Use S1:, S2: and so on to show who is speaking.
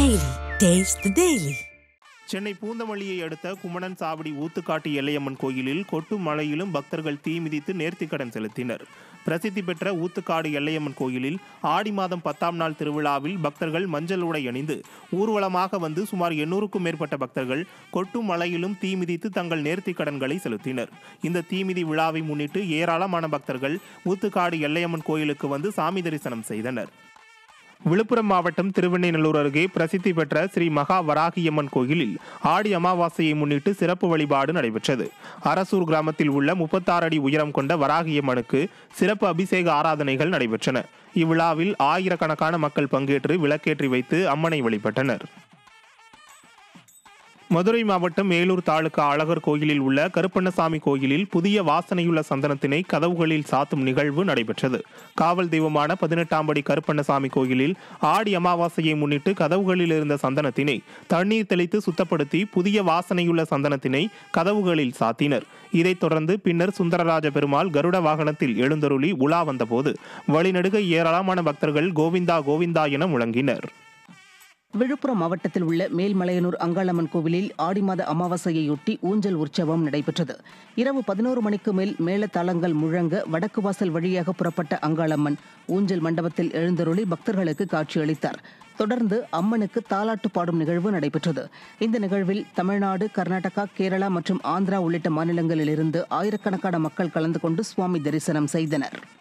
S1: Daily. Taste the Daily.
S2: Chennai பூந்தமல்லியை அடுத்த குமணன் சாவடி ஊத்துக்காட்டு எல்லையம்மன் கோயிலில் கொட்டும் மழையிலும் பக்தர்கள் தீ மிதித்து நேர்த்திக்கடன் செலுத்தினர் பிரசித்தி பெற்ற ஊத்துக்காடு எல்லையம்மன் கோயிலில் ஆடி மாதம் பத்தாம் நாள் திருவிழாவில் பக்தர்கள் மஞ்சள் உடை அணிந்து ஊர்வலமாக வந்து சுமார் எண்ணூறுக்கும் மேற்பட்ட பக்தர்கள் கொட்டும் மழையிலும் தீ மிதித்து தங்கள் நேர்த்திக்கடன்களை செலுத்தினர் இந்த தீமிதி விழாவை முன்னிட்டு ஏராளமான பக்தர்கள் ஊத்துக்காடு எல்லையம்மன் கோயிலுக்கு வந்து சாமி தரிசனம் செய்தனர் விழுப்புரம் மாவட்டம் திருவெண்ணைநல்லூர் அருகே பிரசித்தி பெற்ற ஸ்ரீ மகா வராகியம்மன் கோயிலில் ஆடி அமாவாசையை முன்னிட்டு சிறப்பு வழிபாடு நடைபெற்றது அரசூர் கிராமத்தில் உள்ள முப்பத்தாறு அடி உயரம் கொண்ட வராகியம்மனுக்கு சிறப்பு அபிஷேக ஆராதனைகள் நடைபெற்றன இவ்விழாவில் ஆயிரக்கணக்கான மக்கள் பங்கேற்று விளக்கேற்றி வைத்து அம்மனை வழிபட்டனர் மதுரை மாவட்டம் மேலூர் தாலுகா அழகர் கோயிலில் உள்ள கருப்பண்ணசாமி கோயிலில் புதிய வாசனையுள்ள சந்தனத்தினை கதவுகளில் சாத்தும் நிகழ்வு நடைபெற்றது காவல் தெய்வமான பதினெட்டாம் படி கருப்பண்ணசாமி கோயிலில் ஆடி அமாவாசையை முன்னிட்டு கதவுகளில் இருந்த சந்தனத்தினை தண்ணீர் தெளித்து சுத்தப்படுத்தி புதிய வாசனையுள்ள சந்தனத்தினை கதவுகளில் சாத்தினர் இதைத் தொடர்ந்து பின்னர் சுந்தரராஜ பெருமாள் கருட வாகனத்தில் எழுந்தருளி உலா வந்தபோது வழிநடுக ஏராளமான பக்தர்கள் கோவிந்தா கோவிந்தா என முழங்கினர்
S3: விழுப்புரம் மாவட்டத்தில் உள்ள மேல்மலையனூர் அங்காளம்மன் கோவிலில் ஆடி மாத அமாவாசையையொட்டி ஊஞ்சல் உற்சவம் நடைபெற்றது இரவு பதினோரு மணிக்கு மேல் மேளதாளங்கள் முழங்க வடக்கு வாசல் வழியாக புறப்பட்ட அங்காளம்மன் ஊஞ்சல் மண்டபத்தில் எழுந்தருளி பக்தர்களுக்கு காட்சியளித்தார் தொடர்ந்து அம்மனுக்கு தாலாட்டு பாடும் நிகழ்வு நடைபெற்றது இந்த நிகழ்வில் தமிழ்நாடு கர்நாடகா கேரளா மற்றும் ஆந்திரா உள்ளிட்ட மாநிலங்களிலிருந்து ஆயிரக்கணக்கான மக்கள் கலந்து கொண்டு சுவாமி தரிசனம் செய்தனர்